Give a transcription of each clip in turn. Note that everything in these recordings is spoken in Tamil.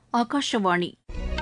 ஆகாஷவாணி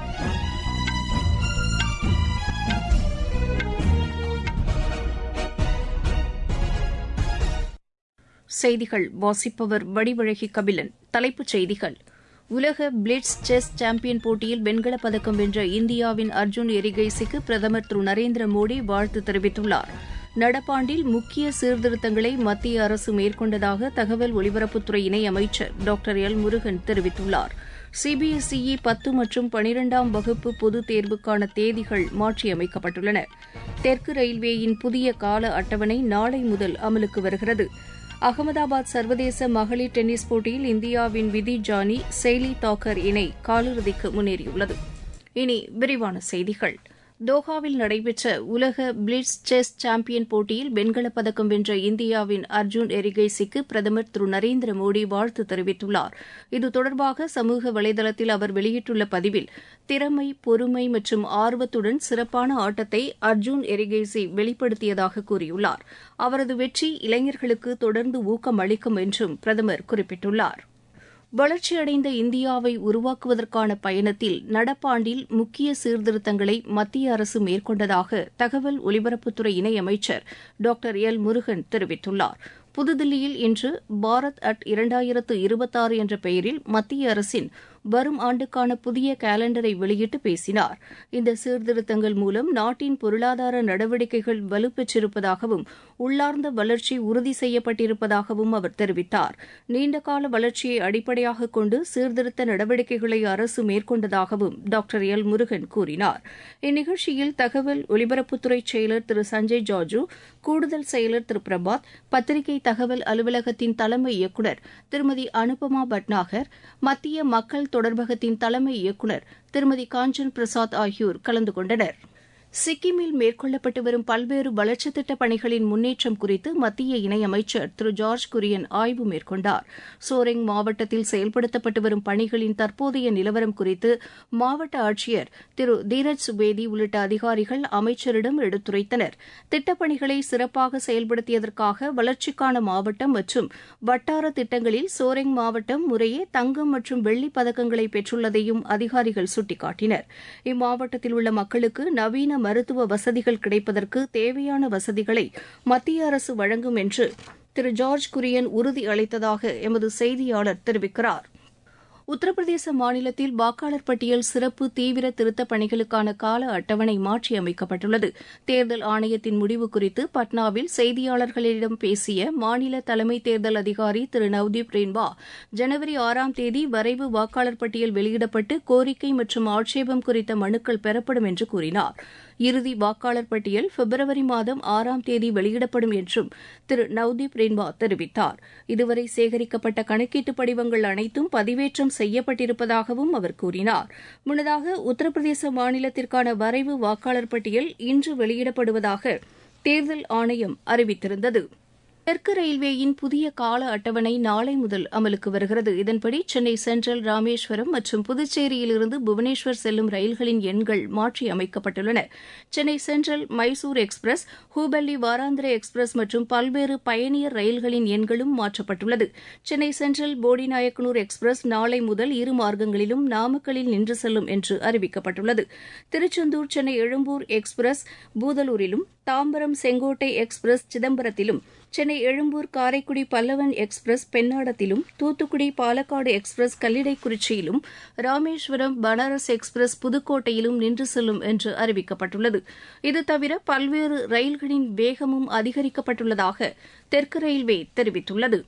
செய்திகள் வாசிப்பவர் வடிவழகி கபிலன் தலைப்புச் செய்திகள் உலக பிளிட்ஸ் செஸ் சாம்பியன் போட்டியில் வெண்கலப் பதக்கம் வென்ற இந்தியாவின் அர்ஜுன் எரிகைசிக்கு பிரதமர் திரு நரேந்திர மோடி வாழ்த்து தெரிவித்துள்ளார் நடப்பாண்டில் முக்கிய சீர்திருத்தங்களை மத்திய அரசு மேற்கொண்டதாக தகவல் ஒலிபரப்புத்துறை இணையமைச்சர் டாக்டர் எல் முருகன் தெரிவித்துள்ளார் சிபிஎஸ்இ பத்து மற்றும் பனிரெண்டாம் வகுப்பு பொதுத் தேர்வுக்கான தேதிகள் மாற்றியமைக்கப்பட்டுள்ளன தெற்கு ரயில்வேயின் புதிய கால அட்டவணை நாளை முதல் அமலுக்கு வருகிறது அகமதாபாத் சர்வதேச மகளிர் டென்னிஸ் போட்டியில் இந்தியாவின் விதி ஜானி செயலி தாக்கர் இணை காலிறுதிக்கு முன்னேறியுள்ளது இனி விரிவான செய்திகள் தோஹாவில் நடைபெற்ற உலக பிளிட்ஸ் செஸ் சாம்பியன் போட்டியில் வெண்கலப் பதக்கம் வென்ற இந்தியாவின் அர்ஜுன் எரிகைசிக்கு பிரதமர் திரு நரேந்திர மோடி வாழ்த்து தெரிவித்துள்ளார் இது தொடர்பாக சமூக வலைதளத்தில் அவர் வெளியிட்டுள்ள பதிவில் திறமை பொறுமை மற்றும் ஆர்வத்துடன் சிறப்பான ஆட்டத்தை அர்ஜுன் எரிகேசி வெளிப்படுத்தியதாக கூறியுள்ளார் அவரது வெற்றி இளைஞர்களுக்கு தொடர்ந்து ஊக்கம் அளிக்கும் என்றும் பிரதமர் குறிப்பிட்டுள்ளார் வளர்ச்சியடைந்த இந்தியாவை உருவாக்குவதற்கான பயணத்தில் நடப்பாண்டில் முக்கிய சீர்திருத்தங்களை மத்திய அரசு மேற்கொண்டதாக தகவல் ஒலிபரப்புத்துறை இணையமைச்சர் டாக்டர் எல் முருகன் தெரிவித்துள்ளார் புதுதில்லியில் இன்று பாரத் அட் இரண்டாயிரத்து இருபத்தாறு என்ற பெயரில் மத்திய அரசின் வரும் ஆண்டுக்கான புதிய கேலண்டரை வெளியிட்டு பேசினார் இந்த சீர்திருத்தங்கள் மூலம் நாட்டின் பொருளாதார நடவடிக்கைகள் வலுப்பெற்றிருப்பதாகவும் உள்ளார்ந்த வளர்ச்சி உறுதி செய்யப்பட்டிருப்பதாகவும் அவர் தெரிவித்தார் நீண்டகால வளர்ச்சியை அடிப்படையாக கொண்டு சீர்திருத்த நடவடிக்கைகளை அரசு மேற்கொண்டதாகவும் டாக்டர் எல் முருகன் கூறினார் இந்நிகழ்ச்சியில் தகவல் ஒலிபரப்புத்துறை செயலர் திரு சஞ்சய் ஜார்ஜு கூடுதல் செயலர் திரு பிரபாத் பத்திரிகை தகவல் அலுவலகத்தின் தலைமை இயக்குநர் திருமதி அனுபமா பட்நாகர் மத்திய மக்கள் தொடர்பகத்தின் தலைமை இயக்குநர் திருமதி காஞ்சன் பிரசாத் ஆகியோர் கலந்து கொண்டனர் சிக்கிமில் மேற்கொள்ளப்பட்டு வரும் பல்வேறு வளர்ச்சித் திட்டப் பணிகளின் முன்னேற்றம் குறித்து மத்திய இணையமைச்சர் திரு ஜார்ஜ் குரியன் ஆய்வு மேற்கொண்டார் சோரெங் மாவட்டத்தில் செயல்படுத்தப்பட்டு வரும் பணிகளின் தற்போதைய நிலவரம் குறித்து மாவட்ட ஆட்சியர் திரு தீரஜ் சுபேதி உள்ளிட்ட அதிகாரிகள் அமைச்சரிடம் எடுத்துரைத்தனர் திட்டப்பணிகளை சிறப்பாக செயல்படுத்தியதற்காக வளர்ச்சிக்கான மாவட்டம் மற்றும் வட்டார திட்டங்களில் சோரெங் மாவட்டம் முறையே தங்கம் மற்றும் வெள்ளிப் பதக்கங்களை பெற்றுள்ளதையும் அதிகாரிகள் சுட்டிக்காட்டினர் இம்மாவட்டத்தில் உள்ள மக்களுக்கு நவீன மருத்துவ வசதிகள் கிடைப்பதற்கு தேவையான வசதிகளை மத்திய அரசு வழங்கும் என்று திரு ஜார்ஜ் குரியன் உறுதி அளித்ததாக எமது செய்தியாளர் தெரிவிக்கிறார் உத்தரப்பிரதேச மாநிலத்தில் வாக்காளர் பட்டியல் சிறப்பு தீவிர திருத்தப் பணிகளுக்கான கால அட்டவணை மாற்றியமைக்கப்பட்டுள்ளது தேர்தல் ஆணையத்தின் முடிவு குறித்து பட்னாவில் செய்தியாளர்களிடம் பேசிய மாநில தலைமை தேர்தல் அதிகாரி திரு நவ்தீப் ரெய்ன்பா ஜனவரி ஆறாம் தேதி வரைவு வாக்காளர் பட்டியல் வெளியிடப்பட்டு கோரிக்கை மற்றும் ஆட்சேபம் குறித்த மனுக்கள் பெறப்படும் என்று கூறினார் இறுதி வாக்காளர் பட்டியல் பிப்ரவரி மாதம் ஆறாம் தேதி வெளியிடப்படும் என்றும் திரு நவ்தீப் ரெய்ன்பா தெரிவித்தார் இதுவரை சேகரிக்கப்பட்ட கணக்கீட்டு படிவங்கள் அனைத்தும் பதிவேற்றம் செய்யப்பட்டிருப்பதாகவும் அவர் கூறினார் முன்னதாக உத்தரப்பிரதேச மாநிலத்திற்கான வரைவு வாக்காளர் பட்டியல் இன்று வெளியிடப்படுவதாக தேர்தல் ஆணையம் அறிவித்திருந்தது தெற்கு ரயில்வேயின் புதிய கால அட்டவணை நாளை முதல் அமலுக்கு வருகிறது இதன்படி சென்னை சென்ட்ரல் ராமேஸ்வரம் மற்றும் புதுச்சேரியிலிருந்து புவனேஸ்வர் செல்லும் ரயில்களின் எண்கள் மாற்றி அமைக்கப்பட்டுள்ளன சென்னை சென்ட்ரல் மைசூர் எக்ஸ்பிரஸ் ஹூபள்ளி வாராந்திர எக்ஸ்பிரஸ் மற்றும் பல்வேறு பயணியர் ரயில்களின் எண்களும் மாற்றப்பட்டுள்ளது சென்னை சென்ட்ரல் போடிநாயக்கனூர் எக்ஸ்பிரஸ் நாளை முதல் இரு மார்க்கங்களிலும் நாமக்கலில் நின்று செல்லும் என்று அறிவிக்கப்பட்டுள்ளது திருச்செந்தூர் சென்னை எழும்பூர் எக்ஸ்பிரஸ் பூதலூரிலும் தாம்பரம் செங்கோட்டை எக்ஸ்பிரஸ் சிதம்பரத்திலும் சென்னை எழும்பூர் காரைக்குடி பல்லவன் எக்ஸ்பிரஸ் பெண்ணாடத்திலும் தூத்துக்குடி பாலக்காடு எக்ஸ்பிரஸ் கல்லிடைக்குறிச்சியிலும் ராமேஸ்வரம் பனாரஸ் எக்ஸ்பிரஸ் புதுக்கோட்டையிலும் நின்று செல்லும் என்று அறிவிக்கப்பட்டுள்ளது இது தவிர பல்வேறு ரயில்களின் வேகமும் அதிகரிக்கப்பட்டுள்ளதாக தெற்கு ரயில்வே தெரிவித்துள்ளது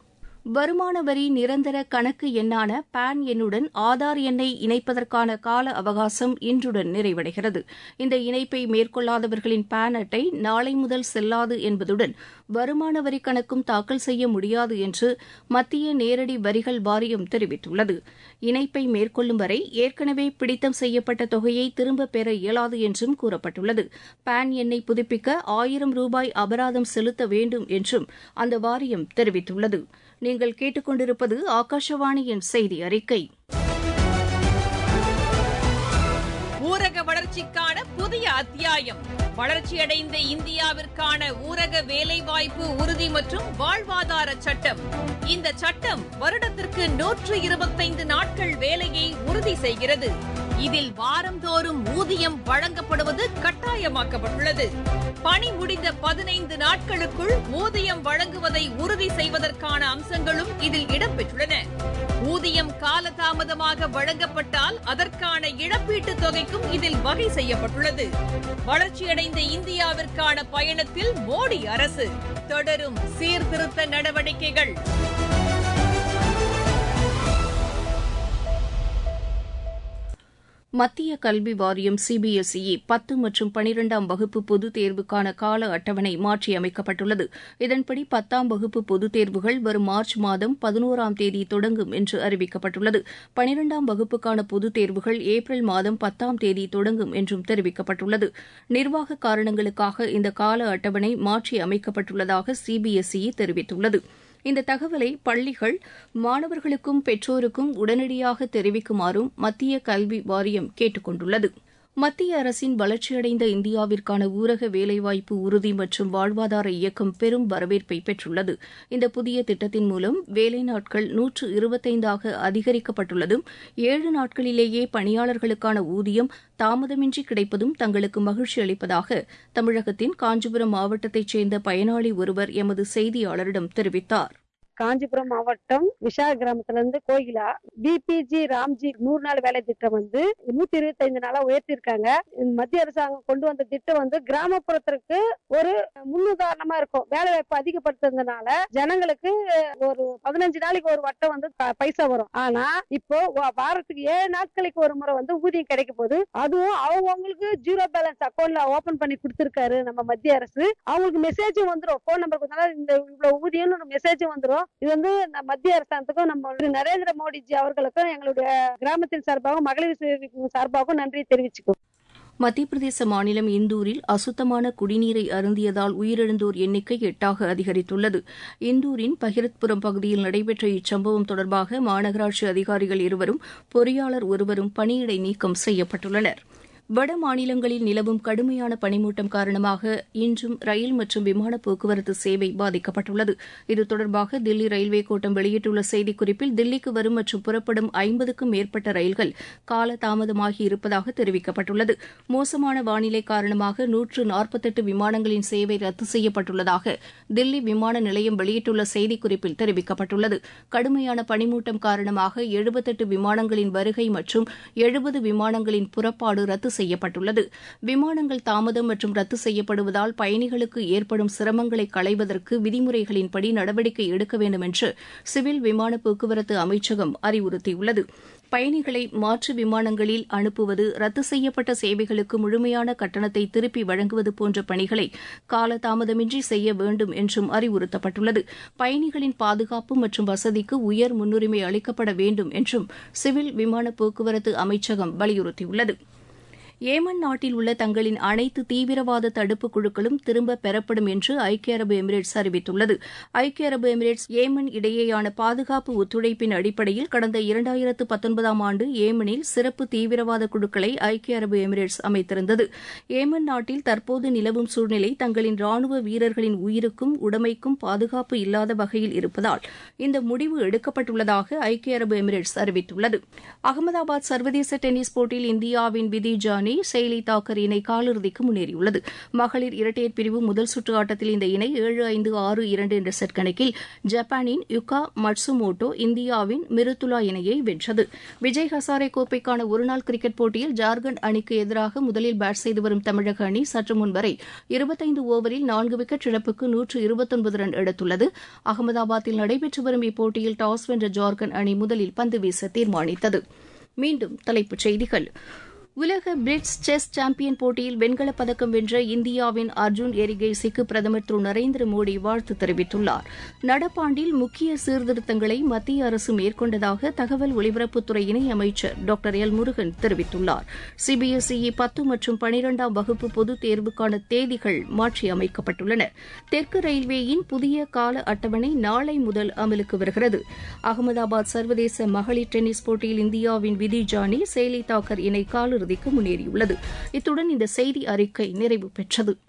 வருமான வரி நிரந்தர கணக்கு எண்ணான பான் எண்ணுடன் ஆதார் எண்ணை இணைப்பதற்கான கால அவகாசம் இன்றுடன் நிறைவடைகிறது இந்த இணைப்பை மேற்கொள்ளாதவர்களின் பான் அட்டை நாளை முதல் செல்லாது என்பதுடன் வருமான வரி கணக்கும் தாக்கல் செய்ய முடியாது என்று மத்திய நேரடி வரிகள் வாரியம் தெரிவித்துள்ளது இணைப்பை மேற்கொள்ளும் வரை ஏற்கனவே பிடித்தம் செய்யப்பட்ட தொகையை திரும்பப் பெற இயலாது என்றும் கூறப்பட்டுள்ளது பான் எண்ணை புதுப்பிக்க ஆயிரம் ரூபாய் அபராதம் செலுத்த வேண்டும் என்றும் அந்த வாரியம் தெரிவித்துள்ளது நீங்கள் கேட்டுக்கொண்டிருப்பது ஆகாஷவாணியின் செய்தி அறிக்கை ஊரக ஊரக வளர்ச்சிக்கான புதிய அத்தியாயம் வளர்ச்சியடைந்த இந்தியாவிற்கான ஊரக வேலைவாய்ப்பு உறுதி மற்றும் வாழ்வாதார சட்டம் இந்த சட்டம் வருடத்திற்கு நூற்று இருபத்தைந்து நாட்கள் வேலையை உறுதி செய்கிறது இதில் வாரந்தோறும் ஊதியம் வழங்கப்படுவது கட்டாயமாக்கப்பட்டுள்ளது பணி முடிந்த பதினைந்து நாட்களுக்குள் ஊதியம் வழங்குவதை உறுதி செய்வதற்கான அம்சங்களும் இதில் இடம்பெற்றுள்ளன ஊதியம் காலதாமதமாக வழங்கப்பட்டால் அதற்கான இழப்பீட்டுத் தொகைக்கும் இதில் வகை செய்யப்பட்டுள்ளது வளர்ச்சியடைந்த இந்தியாவிற்கான பயணத்தில் மோடி அரசு தொடரும் சீர்திருத்த நடவடிக்கைகள் மத்திய கல்வி வாரியம் சிபிஎஸ்இ பத்து மற்றும் பனிரெண்டாம் வகுப்பு பொதுத் தேர்வுக்கான கால அட்டவணை மாற்றியமைக்கப்பட்டுள்ளது இதன்படி பத்தாம் வகுப்பு பொதுத் தேர்வுகள் வரும் மார்ச் மாதம் பதினோராம் தேதி தொடங்கும் என்று அறிவிக்கப்பட்டுள்ளது பனிரெண்டாம் வகுப்புக்கான பொதுத் தேர்வுகள் ஏப்ரல் மாதம் பத்தாம் தேதி தொடங்கும் என்றும் தெரிவிக்கப்பட்டுள்ளது நிர்வாக காரணங்களுக்காக இந்த கால அட்டவணை மாற்றி அமைக்கப்பட்டுள்ளதாக சிபிஎஸ்இ தெரிவித்துள்ளது இந்த தகவலை பள்ளிகள் மாணவர்களுக்கும் பெற்றோருக்கும் உடனடியாக தெரிவிக்குமாறும் மத்திய கல்வி வாரியம் கேட்டுக் கொண்டுள்ளது மத்திய அரசின் வளர்ச்சியடைந்த இந்தியாவிற்கான ஊரக வேலைவாய்ப்பு உறுதி மற்றும் வாழ்வாதார இயக்கம் பெரும் வரவேற்பை பெற்றுள்ளது இந்த புதிய திட்டத்தின் மூலம் வேலை நாட்கள் நூற்று இருபத்தைந்தாக அதிகரிக்கப்பட்டுள்ளதும் ஏழு நாட்களிலேயே பணியாளர்களுக்கான ஊதியம் தாமதமின்றி கிடைப்பதும் தங்களுக்கு மகிழ்ச்சி அளிப்பதாக தமிழகத்தின் காஞ்சிபுரம் மாவட்டத்தைச் சேர்ந்த பயனாளி ஒருவர் எமது செய்தியாளரிடம் தெரிவித்தார் காஞ்சிபுரம் மாவட்டம் விஷால் கிராமத்துல இருந்து கோகிலா பிபிஜி ராம்ஜி நூறு நாள் வேலை திட்டம் வந்து நூத்தி இருபத்தி ஐந்து நாளா உயர்த்திருக்காங்க மத்திய அரசாங்கம் கொண்டு வந்த திட்டம் வந்து கிராமப்புறத்திற்கு ஒரு முன்னுதாரணமா இருக்கும் வேலை வாய்ப்பு அதிகப்படுத்துறதுனால ஜனங்களுக்கு ஒரு பதினஞ்சு நாளைக்கு ஒரு வட்டம் வந்து பைசா வரும் ஆனா இப்போ வாரத்துக்கு ஏழு நாட்களுக்கு ஒரு முறை வந்து ஊதியம் கிடைக்க போகுது அதுவும் அவங்கவுங்களுக்கு ஜீரோ பேலன்ஸ் அக்கௌண்ட்ல ஓபன் பண்ணி கொடுத்திருக்காரு நம்ம மத்திய அரசு அவங்களுக்கு மெசேஜும் வந்துடும் போன் நம்பர் கொடுத்தாலும் இந்த இவ்வளவு ஊதியம்னு மெசேஜும் வந்துடும் இது வந்து மத்திய அரசாங்கத்துக்கும் நம்ம நரேந்திர மோடிஜி அவர்களுக்கும் எங்களுடைய கிராமத்தின் சார்பாகவும் மகளிர் சார்பாகவும் நன்றி தெரிவிச்சுக்கோம் மத்திய பிரதேச மாநிலம் இந்தூரில் அசுத்தமான குடிநீரை அருந்தியதால் உயிரிழந்தோர் எண்ணிக்கை எட்டாக அதிகரித்துள்ளது இந்தூரின் பகிரத்புரம் பகுதியில் நடைபெற்ற இச்சம்பவம் தொடர்பாக மாநகராட்சி அதிகாரிகள் இருவரும் பொறியாளர் ஒருவரும் பணியிடை நீக்கம் செய்யப்பட்டுள்ளனா் வட மாநிலங்களில் நிலவும் கடுமையான பனிமூட்டம் காரணமாக இன்றும் ரயில் மற்றும் விமான போக்குவரத்து சேவை பாதிக்கப்பட்டுள்ளது இது தொடர்பாக தில்லி ரயில்வே கோட்டம் வெளியிட்டுள்ள செய்திக்குறிப்பில் தில்லிக்கு வரும் மற்றும் புறப்படும் ஐம்பதுக்கும் மேற்பட்ட ரயில்கள் கால தாமதமாகி இருப்பதாக தெரிவிக்கப்பட்டுள்ளது மோசமான வானிலை காரணமாக நூற்று நாற்பத்தெட்டு விமானங்களின் சேவை ரத்து செய்யப்பட்டுள்ளதாக தில்லி விமான நிலையம் வெளியிட்டுள்ள செய்திக்குறிப்பில் தெரிவிக்கப்பட்டுள்ளது கடுமையான பனிமூட்டம் காரணமாக எழுபத்தெட்டு விமானங்களின் வருகை மற்றும் எழுபது விமானங்களின் புறப்பாடு ரத்து செய்யப்பட்டுள்ளது விமானங்கள் தாமதம் மற்றும் ரத்து செய்யப்படுவதால் பயணிகளுக்கு ஏற்படும் சிரமங்களை களைவதற்கு விதிமுறைகளின்படி நடவடிக்கை எடுக்க வேண்டும் என்று சிவில் விமான போக்குவரத்து அமைச்சகம் அறிவுறுத்தியுள்ளது பயணிகளை மாற்று விமானங்களில் அனுப்புவது ரத்து செய்யப்பட்ட சேவைகளுக்கு முழுமையான கட்டணத்தை திருப்பி வழங்குவது போன்ற பணிகளை காலதாமதமின்றி செய்ய வேண்டும் என்றும் அறிவுறுத்தப்பட்டுள்ளது பயணிகளின் பாதுகாப்பு மற்றும் வசதிக்கு உயர் முன்னுரிமை அளிக்கப்பட வேண்டும் என்றும் சிவில் விமான போக்குவரத்து அமைச்சகம் வலியுறுத்தியுள்ளது ஏமன் நாட்டில் உள்ள தங்களின் அனைத்து தீவிரவாத தடுப்பு குழுக்களும் திரும்ப பெறப்படும் என்று ஐக்கிய அரபு எமிரேட்ஸ் அறிவித்துள்ளது ஐக்கிய அரபு எமிரேட்ஸ் ஏமன் இடையேயான பாதுகாப்பு ஒத்துழைப்பின் அடிப்படையில் கடந்த இரண்டாயிரத்து பத்தொன்பதாம் ஆண்டு ஏமனில் சிறப்பு தீவிரவாத குழுக்களை ஐக்கிய அரபு எமிரேட்ஸ் அமைத்திருந்தது ஏமன் நாட்டில் தற்போது நிலவும் சூழ்நிலை தங்களின் ராணுவ வீரர்களின் உயிருக்கும் உடைமைக்கும் பாதுகாப்பு இல்லாத வகையில் இருப்பதால் இந்த முடிவு எடுக்கப்பட்டுள்ளதாக ஐக்கிய அரபு எமிரேட்ஸ் அறிவித்துள்ளது அகமதாபாத் சர்வதேச டென்னிஸ் போட்டியில் இந்தியாவின் விதி ஜானி செயலி தாக்கர் இணை காலிறுதிக்கு முன்னேறியுள்ளது மகளிர் இரட்டையர் பிரிவு முதல் சுற்று ஆட்டத்தில் இந்த இணை ஏழு ஐந்து ஆறு இரண்டு என்ற செட் கணக்கில் ஜப்பானின் யுகா மட்சுமோட்டோ இந்தியாவின் மிருத்துலா இணையை வென்றது விஜய் ஹசாரே கோப்பைக்கான ஒருநாள் கிரிக்கெட் போட்டியில் ஜார்க்கண்ட் அணிக்கு எதிராக முதலில் பேட் செய்து வரும் தமிழக அணி சற்று முன் வரை இருபத்தைந்து ஓவரில் நான்கு விக்கெட் இழப்புக்கு நூற்று இருபத்தொன்பது ரன் எடுத்துள்ளது அகமதாபாத்தில் நடைபெற்று வரும் இப்போட்டியில் டாஸ் வென்ற ஜார்க்கண்ட் அணி முதலில் பந்து வீச தீர்மானித்தது மீண்டும் தலைப்புச் செய்திகள் உலக பிரிட்ஸ் செஸ் சாம்பியன் போட்டியில் வெண்கலப் பதக்கம் வென்ற இந்தியாவின் அர்ஜுன் எரிகேசிக்கு பிரதமர் திரு நரேந்திர மோடி வாழ்த்து தெரிவித்துள்ளார் நடப்பாண்டில் முக்கிய சீர்திருத்தங்களை மத்திய அரசு மேற்கொண்டதாக தகவல் ஒலிபரப்புத்துறை இணையமைச்சர் டாக்டர் எல் முருகன் தெரிவித்துள்ளார் சிபிஎஸ்இ பத்து மற்றும் பனிரெண்டாம் வகுப்பு பொதுத் தேர்வுக்கான தேதிகள் மாற்றியமைக்கப்பட்டுள்ளன தெற்கு ரயில்வேயின் புதிய கால அட்டவணை நாளை முதல் அமலுக்கு வருகிறது அகமதாபாத் சர்வதேச மகளிர் டென்னிஸ் போட்டியில் இந்தியாவின் விதி ஜானி சேலி தாக்கர் இணை காலிறுதி அரையிறுதிக்கு முன்னேறியுள்ளது இத்துடன் இந்த செய்தி அறிக்கை நிறைவு பெற்றது